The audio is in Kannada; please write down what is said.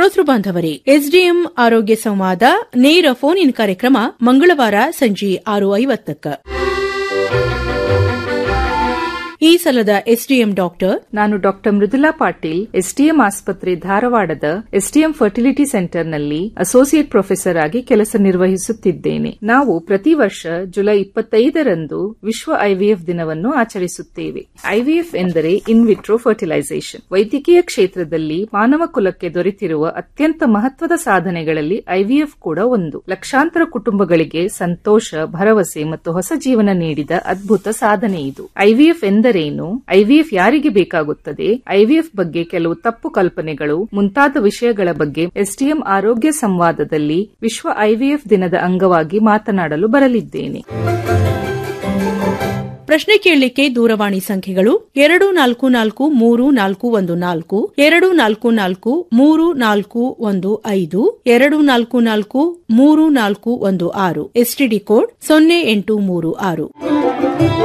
ಶ್ರೋತೃ ಬಾಂಧವರೇ ಎಸ್ಡಿಎಂ ಆರೋಗ್ಯ ಸಂವಾದ ನೇರ ಫೋನ್ ಇನ್ ಕಾರ್ಯಕ್ರಮ ಮಂಗಳವಾರ ಸಂಜೆ ಆರು ಐವತ್ತಕ್ಕ ಈ ಸಲದ ಎಸ್ಡಿಎಂ ಡಾಕ್ಟರ್ ನಾನು ಡಾಕ್ಟರ್ ಮೃದುಲಾ ಪಾಟೀಲ್ ಎಸ್ಟಿಎಂ ಆಸ್ಪತ್ರೆ ಧಾರವಾಡದ ಎಸ್ಟಿಎಂ ಫರ್ಟಿಲಿಟಿ ಸೆಂಟರ್ನಲ್ಲಿ ಅಸೋಸಿಯೇಟ್ ಪ್ರೊಫೆಸರ್ ಆಗಿ ಕೆಲಸ ನಿರ್ವಹಿಸುತ್ತಿದ್ದೇನೆ ನಾವು ಪ್ರತಿ ವರ್ಷ ಜುಲೈ ಇಪ್ಪತ್ತೈದರಂದು ವಿಶ್ವ ಐವಿಎಫ್ ದಿನವನ್ನು ಆಚರಿಸುತ್ತೇವೆ ಐವಿಎಫ್ ಎಂದರೆ ಇನ್ ವಿಟ್ರೋ ಫರ್ಟಿಲೈಸೇಷನ್ ವೈದ್ಯಕೀಯ ಕ್ಷೇತ್ರದಲ್ಲಿ ಮಾನವ ಕುಲಕ್ಕೆ ದೊರೆತಿರುವ ಅತ್ಯಂತ ಮಹತ್ವದ ಸಾಧನೆಗಳಲ್ಲಿ ಐವಿಎಫ್ ಕೂಡ ಒಂದು ಲಕ್ಷಾಂತರ ಕುಟುಂಬಗಳಿಗೆ ಸಂತೋಷ ಭರವಸೆ ಮತ್ತು ಹೊಸ ಜೀವನ ನೀಡಿದ ಅದ್ಭುತ ಸಾಧನೆ ಇದು ಐವಿಎಫ್ ಎಂದರೇನು ಐವಿಎಫ್ ಯಾರಿಗೆ ಬೇಕಾಗುತ್ತದೆ ಐವಿಎಫ್ ಬಗ್ಗೆ ಕೆಲವು ತಪ್ಪು ಕಲ್ಪನೆಗಳು ಮುಂತಾದ ವಿಷಯಗಳ ಬಗ್ಗೆ ಎಸ್ಟಿಎಂ ಆರೋಗ್ಯ ಸಂವಾದದಲ್ಲಿ ವಿಶ್ವ ಐವಿಎಫ್ ದಿನದ ಅಂಗವಾಗಿ ಮಾತನಾಡಲು ಬರಲಿದ್ದೇನೆ ಪ್ರಶ್ನೆ ಕೇಳಲಿಕ್ಕೆ ದೂರವಾಣಿ ಸಂಖ್ಯೆಗಳು ಎರಡು ನಾಲ್ಕು ನಾಲ್ಕು ಮೂರು ನಾಲ್ಕು ಒಂದು ನಾಲ್ಕು ಎರಡು ನಾಲ್ಕು ನಾಲ್ಕು ಮೂರು ನಾಲ್ಕು ಒಂದು ಐದು ಎರಡು ನಾಲ್ಕು ನಾಲ್ಕು ಮೂರು ನಾಲ್ಕು ಒಂದು ಆರು ಎಸ್ಟಿಡಿ ಕೋಡ್ ಸೊನ್ನೆ ಎಂಟು ಮೂರು ಆರು